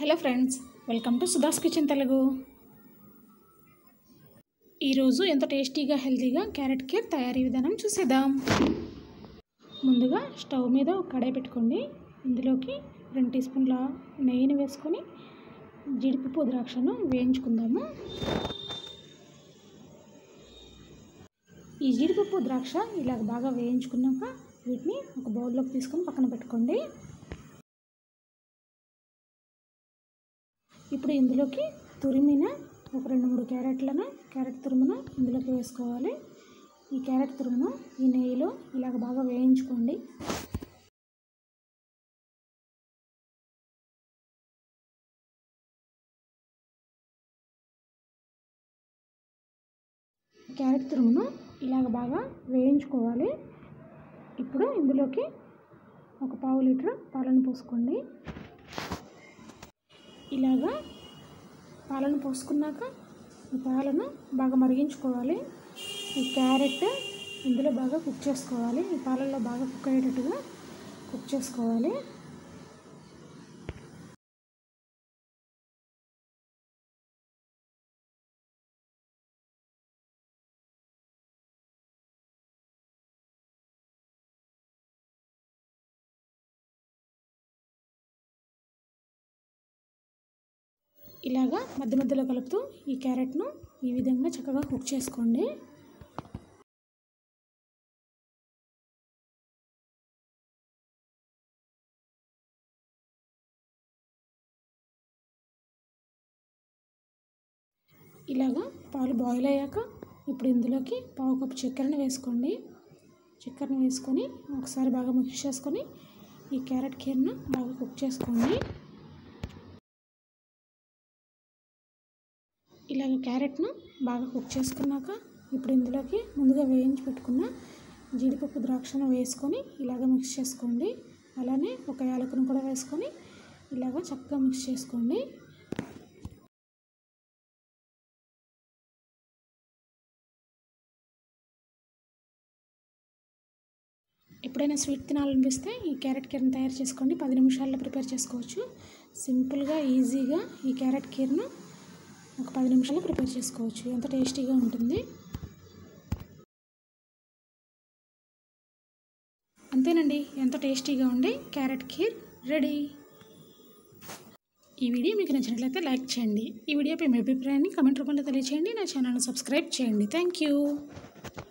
hello friends welcome to Sudha's kitchen Telugu ఈరోజు ఎంత టేస్టీగా హెల్తీగా క్యారెట్ కేక్ తయారీ విధానం చూసేద్దాం ముందుగా స్టవ్ మీద ఒక కడాయి పెట్టుకోండి ఇందులోకి రెండు టీ స్పూన్ల నెయ్యిని వేసుకొని జీడిపప్పు ద్రాక్షను వేయించుకుందాము ఈ జీడిపప్పు ద్రాక్ష ఇలా బాగా వేయించుకున్నాక వీటిని ఒక బౌల్లోకి తీసుకొని పక్కన పెట్టుకోండి ఇప్పుడు ఇందులోకి తురిమిన ఒక రెండు మూడు క్యారెట్లను క్యారెట్ తురుమును ఇందులోకి వేసుకోవాలి ఈ క్యారెట్ తురుమును ఈ నెయ్యిలో ఇలాగ బాగా వేయించుకోండి క్యారెట్ తురుమును ఇలాగ బాగా వేయించుకోవాలి ఇప్పుడు ఇందులోకి ఒక పావు లీటర్ పాలను పోసుకోండి ఇలాగా పాలను పోసుకున్నాక ఈ పాలను బాగా మరిగించుకోవాలి ఈ క్యారెట్ ఇందులో బాగా కుక్ చేసుకోవాలి ఈ పాలల్లో బాగా కుక్ అయ్యేటట్టుగా కుక్ చేసుకోవాలి ఇలాగా మధ్య మధ్యలో కలుపుతూ ఈ క్యారెట్ను ఈ విధంగా చక్కగా కుక్ చేసుకోండి ఇలాగా పాలు బాయిల్ అయ్యాక ఇప్పుడు ఇందులోకి పావు కప్పు చక్కెరని వేసుకోండి చక్కెరని వేసుకొని ఒకసారి బాగా మిక్స్ చేసుకొని ఈ క్యారెట్ కీర్ను బాగా కుక్ చేసుకోండి ఇలాగ క్యారెట్ను బాగా కుక్ చేసుకున్నాక ఇప్పుడు ఇందులోకి ముందుగా వేయించి పెట్టుకున్న జీడిపప్పు ద్రాక్షను వేసుకొని ఇలాగ మిక్స్ చేసుకోండి అలానే ఒక యాలకును కూడా వేసుకొని ఇలాగ చక్కగా మిక్స్ చేసుకోండి ఎప్పుడైనా స్వీట్ తినాలనిపిస్తే ఈ క్యారెట్ కీర్ని తయారు చేసుకోండి పది నిమిషాల్లో ప్రిపేర్ చేసుకోవచ్చు సింపుల్గా ఈజీగా ఈ క్యారెట్ కీర్ను ఒక పది నిమిషాల్లో ప్రిపేర్ చేసుకోవచ్చు ఎంత టేస్టీగా ఉంటుంది అంతేనండి ఎంత టేస్టీగా ఉండే క్యారెట్ ఖీర్ రెడీ ఈ వీడియో మీకు నచ్చినట్లయితే లైక్ చేయండి ఈ వీడియోపై మీ అభిప్రాయాన్ని కమెంట్ రూపంలో తెలియచేయండి నా ఛానల్ని సబ్స్క్రైబ్ చేయండి థ్యాంక్ యూ